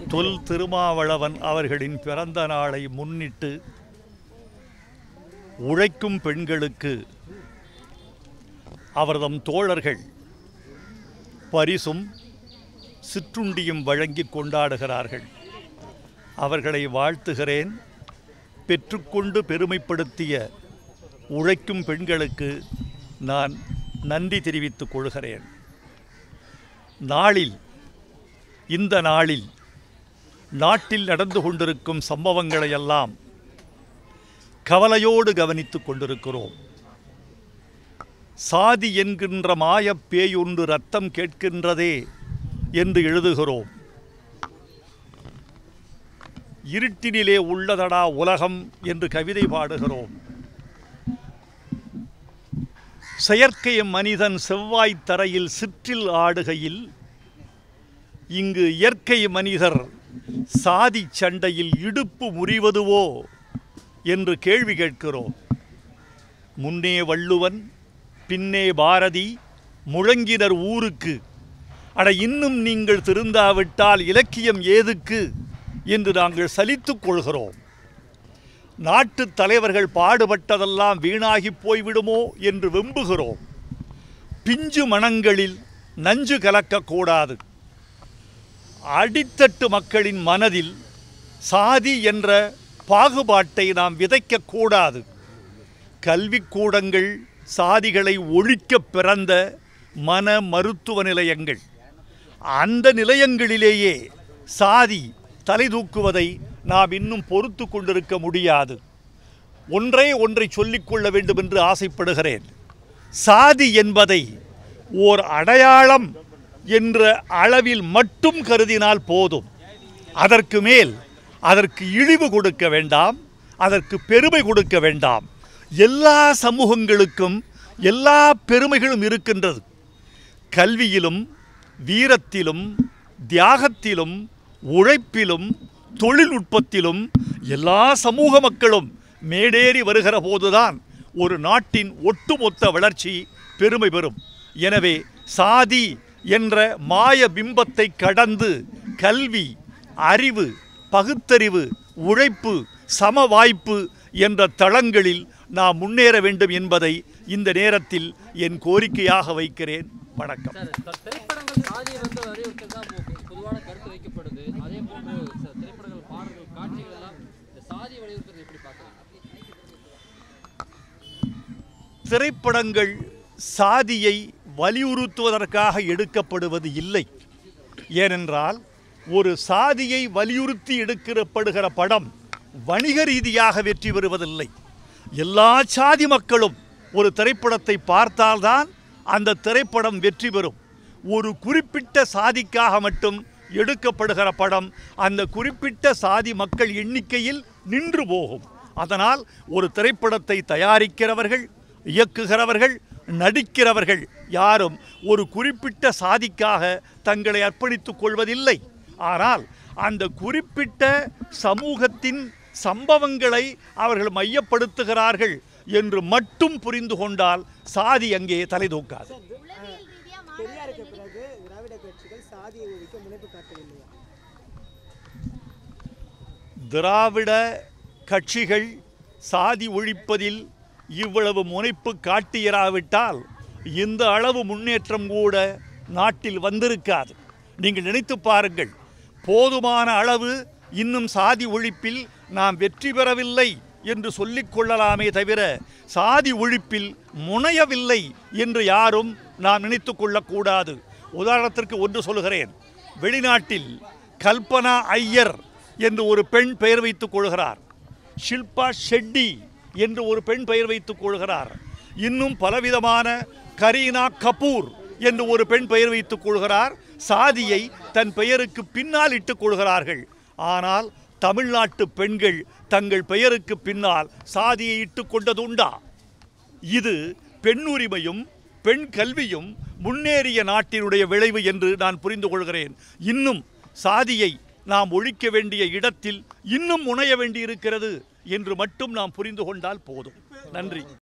தொல் திருமாவளவன் அவர்களின் பிறந்த நாளை முன்னிட்டு உழைக்கும் பெண்களுக்கு அவர்தம் தோழர்கள் பரிசும் சிற்றுண்டியும் வழங்கி கொண்டாடுகிறார்கள் அவர்களை வாழ்த்துகிறேன் பெற்றுக்கொண்டு பெருமைப்படுத்திய உழைக்கும் பெண்களுக்கு நான் நன்றி தெரிவித்துக் கொள்கிறேன் நாளில் இந்த நாளில் நாட்டில் நடந்து கொண்டிருக்கும் சம்பவங்களை எல்லாம் கவலையோடு கவனித்துக் கொண்டிருக்கிறோம் சாதி என்கின்ற மாயப் பேயொன்று ரத்தம் கேட்கின்றதே என்று எழுதுகிறோம் இருட்டினிலே உள்ளதடா உலகம் என்று கவிதை பாடுகிறோம் செயற்கை மனிதன் செவ்வாய் தரையில் சிற்றில் ஆடுகையில் இங்கு இயற்கை மனிதர் சாதி சண்டையில் இடுப்பு முறிவதுவோ என்று கேள்வி கேட்கிறோம் முன்னே வள்ளுவன் பின்னே பாரதி முழங்கினர் ஊருக்கு அட இன்னும் நீங்கள் திருந்தாவிட்டால் இலக்கியம் ஏதுக்கு என்று நாங்கள் சலித்துக் கொள்கிறோம் நாட்டு தலைவர்கள் பாடுபட்டதெல்லாம் வீணாகி போய்விடுமோ என்று வெம்புகிறோம் பிஞ்சு மனங்களில் நஞ்சு கலக்கக்கூடாது அடித்தட்டு மக்களின் மனதில் சாதி என்ற பாகுபாட்டை நாம் விதைக்கக்கூடாது கல்விக்கூடங்கள் சாதிகளை ஒழிக்க பிறந்த மன மருத்துவ நிலையங்கள் அந்த நிலையங்களிலேயே சாதி தலை தூக்குவதை நாம் இன்னும் பொறுத்து கொண்டிருக்க முடியாது ஒன்றே ஒன்றை சொல்லிக்கொள்ள வேண்டும் என்று ஆசைப்படுகிறேன் சாதி என்பதை ஓர் அடையாளம் என்ற அளவில் மட்டும் கருதினால் போதும் அதற்கு மேல் அதற்கு இழிவு கொடுக்க வேண்டாம் அதற்கு பெருமை கொடுக்க வேண்டாம் எல்லா சமூகங்களுக்கும் எல்லா பெருமைகளும் இருக்கின்றது கல்வியிலும் வீரத்திலும் தியாகத்திலும் உழைப்பிலும் தொழில்நுட்பத்திலும் எல்லா சமூக மக்களும் மேடேறி வருகிற போதுதான் ஒரு நாட்டின் ஒட்டுமொத்த வளர்ச்சி பெருமை பெறும் எனவே சாதி என்ற மாய பிம்பத்தை கடந்து கல்வி அறிவு பகுத்தறிவு உழைப்பு சம வாய்ப்பு என்ற தளங்களில் நாம் முன்னேற வேண்டும் என்பதை இந்த நேரத்தில் என் கோரிக்கையாக வைக்கிறேன் வணக்கம் சார் த- திரைப்படங்கள் சாதியை வந்து வலியுறுத்ததா பொதுவான கருத்து வைக்கப்படுது அதே போன்று ச- திரைப்படங்கள் பாடல்கள் காட்சிகள் எல்லாம் இந்த சாதியை வலியுறுத்துறது எப்படி பார்க்குறாங்க திரைப்படங்கள் சாதியை வலியுறுத்துவதற்காக எடுக்கப்படுவது இல்லை ஏனென்றால் ஒரு சாதியை வலியுறுத்தி எடுக்கப்படுகிற படம் வணிக ரீதியாக வெற்றி பெறுவதில்லை எல்லா சாதி மக்களும் ஒரு திரைப்படத்தை பார்த்தால்தான் அந்த திரைப்படம் வெற்றி பெறும் ஒரு குறிப்பிட்ட சாதிக்காக மட்டும் எடுக்கப்படுகிற படம் அந்த குறிப்பிட்ட சாதி மக்கள் எண்ணிக்கையில் நின்று போகும் அதனால் ஒரு திரைப்படத்தை தயாரிக்கிறவர்கள் இயக்குகிறவர்கள் நடிக்கிறவர்கள் யாரும் ஒரு குறிப்பிட்ட சாதிக்காக தங்களை அர்ப்பணித்துக் கொள்வதில்லை ஆனால் அந்த குறிப்பிட்ட சமூகத்தின் சம்பவங்களை அவர்கள் மையப்படுத்துகிறார்கள் என்று மட்டும் புரிந்து கொண்டால் சாதி அங்கே தலை தூக்காது பெரியாருக்கு பிறகு திராவிட கட்சிகள் சாதியை ஒழிக்க முனைப்பு காட்டவில்லையா திராவிட கட்சிகள் சாதி ஒழிப்பதில் இவ்வளவு முனைப்பு காட்டியிராவிட்டால் இந்த அளவு முன்னேற்றம் கூட நாட்டில் வந்திருக்காது நீங்கள் நினைத்து பாருங்கள் போதுமான அளவு இன்னும் சாதி ஒழிப்பில் நாம் வெற்றி பெறவில்லை என்று சொல்லிக் கொள்ளலாமே தவிர சாதி ஒழிப்பில் முனையவில்லை என்று யாரும் நாம் நினைத்து கொள்ளக்கூடாது உதாரணத்திற்கு ஒன்று சொல்கிறேன் வெளிநாட்டில் கல்பனா ஐயர் என்று ஒரு பெண் பெயர் வைத்துக் கொள்கிறார் ஷில்பா ஷெட்டி என்று ஒரு பெண் பெயர் வைத்துக் கொள்கிறார் இன்னும் பலவிதமான கரீனா கபூர் என்று ஒரு பெண் பெயர் வைத்துக் கொள்கிறார் சாதியை தன் பெயருக்கு பின்னால் இட்டுக் கொள்கிறார்கள் ஆனால் தமிழ்நாட்டு பெண்கள் தங்கள் பெயருக்கு பின்னால் சாதியை இட்டுக் கொண்டதுண்டா இது பெண்ணுரிமையும் பெண் கல்வியும் முன்னேறிய நாட்டினுடைய விளைவு என்று நான் புரிந்து கொள்கிறேன் இன்னும் சாதியை நாம் ஒழிக்க வேண்டிய இடத்தில் இன்னும் முனைய வேண்டியிருக்கிறது என்று மட்டும் நாம் புரிந்து கொண்டால் போதும் நன்றி